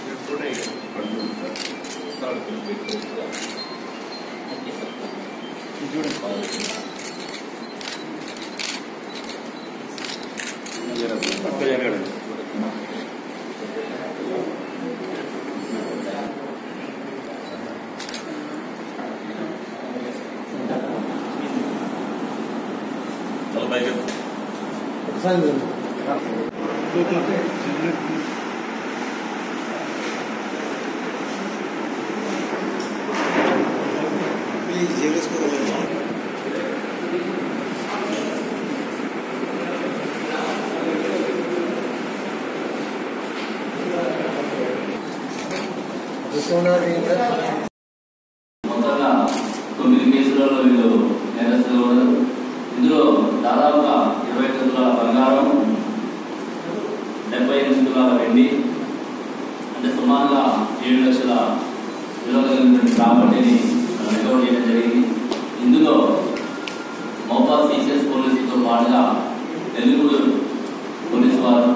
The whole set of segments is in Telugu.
కూడా పడుతుంది సార్ ఎక్కువగా పక్క జరగడం నలభై మొత్తంగా తొమ్మిది కేసులలో వీళ్ళు నేరస్తులు ఉన్నారు ఇందులో దాదాపుగా ఇరవై తులాల బంగారం డెబ్బై ఎనిమిది తులాల వెండి అంటే సుమారుగా ఏడు లక్షల విలువ కలిగినటువంటి ప్రాపర్టీని రికవర్ చేయడం జరిగింది ఇందులో మోపా సిసిఎస్ పోలీసులతో పాటుగా నెల్లూరు పోలీసు వారు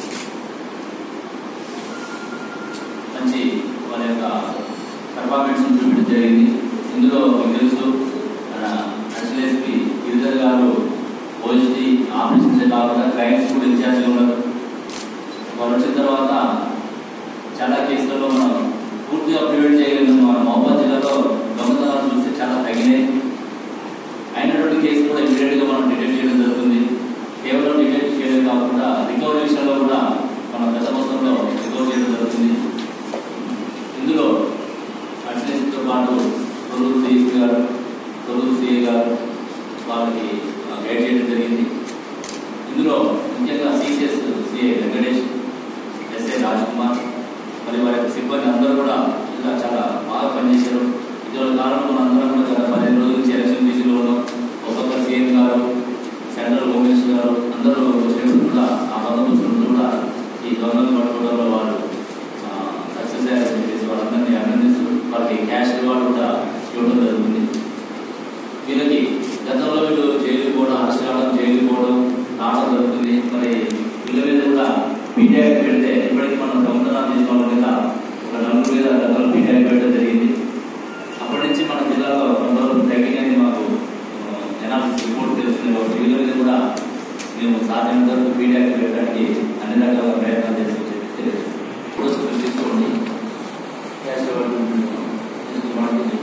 మంచి వాళ్ళ యొక్క పర్ఫార్మెన్స్ చూపించడం జరిగింది ఇందులో మీకు తెలుసు మన నేషనల్ ఎస్పీ గిరిధర్ గారు ఓజిటీ ఆపరేషన్స్ కాకుండా క్రైమ్స్ కూడా ఇన్ఛార్జ్గా ఉన్నారు వారు వచ్చిన తర్వాత చాలా కేసులలో మనం పూర్తిగా ప్రివెంట్ చేయగలిగిన మన మహబాద్ జిల్లాలో దొంగతనాలు చూస్తే చాలా తగినాయి అయినటువంటి కేసు కూడా ఇమీడియట్గా మనం డిటెక్ట్ చేయడం జరుగుతుంది కేవలం డిటెక్ట్ చేయడం కాకుండా రికవరీ విషయంలో కూడా మనం పెద్ద మొత్తంలో రికవర్ చేయడం జరుగుతుంది ఇందులో అడ్మినిస్ట్రేషన్తో పాటు తొలూరు సిఎస్ గారు తొలూరు సిఏ గారు వాళ్ళకి ఆ, గైడ్ చేయడం జరిగింది ఇందులో ముఖ్యంగా CCS CA Venkatesh SA Raj Kumar మరి వారి యొక్క సిబ్బంది అందరూ కూడా ఇలా చాలా బాగా పనిచేశారు ఇటీవల కాలంలో మన అందరం కూడా గత పదిహేను రోజుల నుంచి ఎలక్షన్ బిజీలో ఉన్నాం ఒక్కొక్క సీఎం గారు సెంట్రల్ హోమ్ మినిస్టర్ గారు అందరూ వచ్చినప్పుడు కూడా ఆ బంధువులు కూడా ఈ దొంగలు పట్టుకోవడంలో వాళ్ళు సక్సెస్ అయ్యారని చెప్పేసి వాళ్ళందరినీ అభినందిస్తూ వాళ్ళకి క్యాష్ రివార్డ్ కూడా ఇవ్వడం జరుగుతుంది వీళ్ళకి గతంలో వీళ్ళు జైలు పోవడం అరెస్ట్ కావడం జైలు పోవడం రావడం జరుగుతుంది మరి వీళ్ళ మీద కూడా పీటీఐ పెడితే ఇప్పటికీ మనం దొంగతనాలు తీసుకోవడం మీద ఒక నలుగురు మీద గతంలో పీటీఐ పెట్టడం జరిగింది అప్పటి నుంచి మన జిల్లాలో కొంతవరకు తగ్గినది మాకు ఎనాలిసిస్ రిపోర్ట్ తెలుస్తుంది కాబట్టి వీళ్ళ మీద కూడా మేము సాధ్యమైనంత వరకు పీటీఐ పెట్టడానికి అన్ని రకాల ప్రయత్నాలు చేసి చెప్పి పురస్కృతి తీసుకోండి క్యాష్ రివార్డ్ తీసుకోవడానికి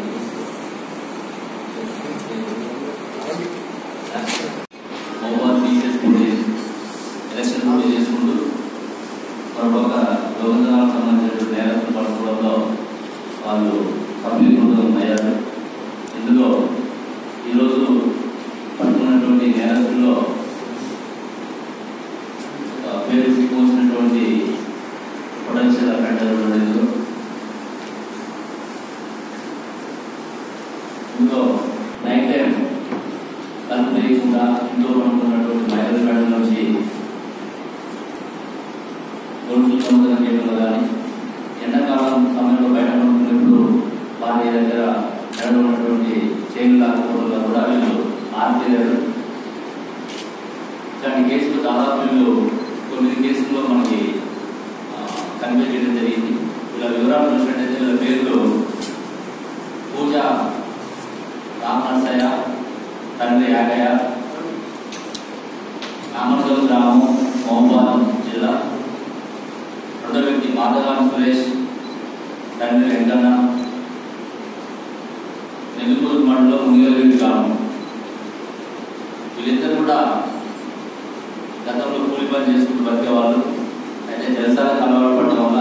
మోబాద్ టీచర్స్ కూడా ఎలక్షన్ కూడా చేసుకుంటూ మరొక దొంగతనాలకు సంబంధించిన నేరస్తులు పట్టుకోవడంలో వాళ్ళు సఫలీకృతం అయ్యారు ఇందులో ఈరోజు పట్టుకున్నటువంటి నేరస్తుల్లో ఆ, పేరు సిక్కువచ్చినటువంటి పొటెన్షియల్ అఫెండర్ ఇందులో ఇందులో నైట్ టైం కళ్ళు తెలియకుండా ఇంట్లో పడుకున్నటువంటి మహిళల మేడం నుంచి గొలుసులు దొంగతనం చేయడంలో కానీ ఎండాకాలం సమయంలో బయట పడుకున్నప్పుడు వారి దగ్గర మెడలో ఉన్నటువంటి చైన్లు లాక్కోవడంలో కూడా వీళ్ళు ఆర్పేయారు ఇలాంటి కేసులు దాదాపు వీళ్ళు తొమ్మిది కేసుల్లో మనకి కన్వే చేయడం జరిగింది వీళ్ళ వివరాలు చూసినట్టయితే వీళ్ళ పేర్లు పూజ రామనర్సయ్య తండ్రి యాగయ్య రామర్గల్ గ్రామం మహబాద్ జిల్లా రెండో వ్యక్తి మాధవాన్ సురేష్ తండ్రి వెంకన్న నెల్లూరు మండలం మునిగరెడ్డి గ్రామం వీళ్ళిద్దరు కూడా గతంలో కూలి పని చేసుకుంటూ బతికేవాళ్ళు అయితే జలసాలకు అలవాటు పడడం వల్ల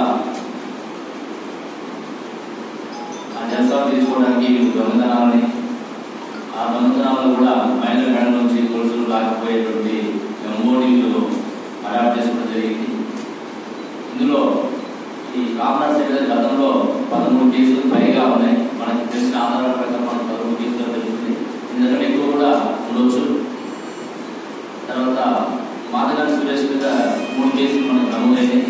ఆ జలసాలు తీసుకోవడానికి వీళ్ళు దొంగతనాలని ఆ దొంగతనాల్లో కూడా మహిళల మెడ నుంచి గొలుసులు లాకపోయేటువంటి ఎంఓడీలు అడాప్ట్ చేసుకోవడం జరిగింది ఇందులో ఈ రామనాథ్ సైడ్ గతంలో పదమూడు కేసులు పైగా ఉన్నాయి మనకి తెలిసిన ఆధారాల ప్రకారం మనకు పదమూడు కేసులు తెలుస్తుంది ఎందుకంటే ఎక్కువ కూడా ఉండొచ్చు తర్వాత మాధగారి సురేష్ మీద మూడు కేసులు మనకు నమోదైనాయి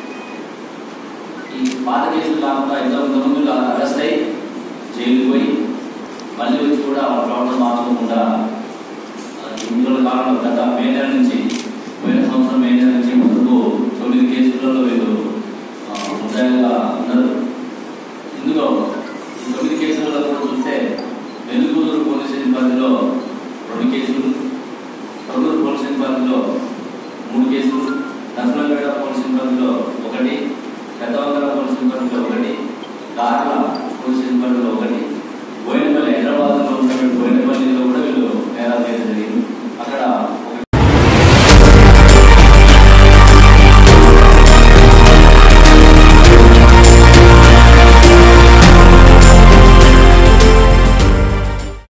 ఈ పాత కేసులు కాకుండా ఎంతో ముందు అరెస్ట్ అయ్యి జైలుకి పోయి మళ్ళీ వచ్చి కూడా వాళ్ళ ప్రాబ్లం మార్చుకోకుండా ఆ, ఇన్ని కాలంలో గత మే నెల నుంచి పోయిన సంవత్సరం మే నెల నుంచి ముందుకు తొమ్మిది కేసులలో వీళ్ళు ఆ, ముద్దాయిగా గార్ల పోలీస్ స్టేషన్ పరిధిలో ఒకటి బోయినపల్లి హైదరాబాద్లో ఉన్నటువంటి బోయినపల్లిలో కూడా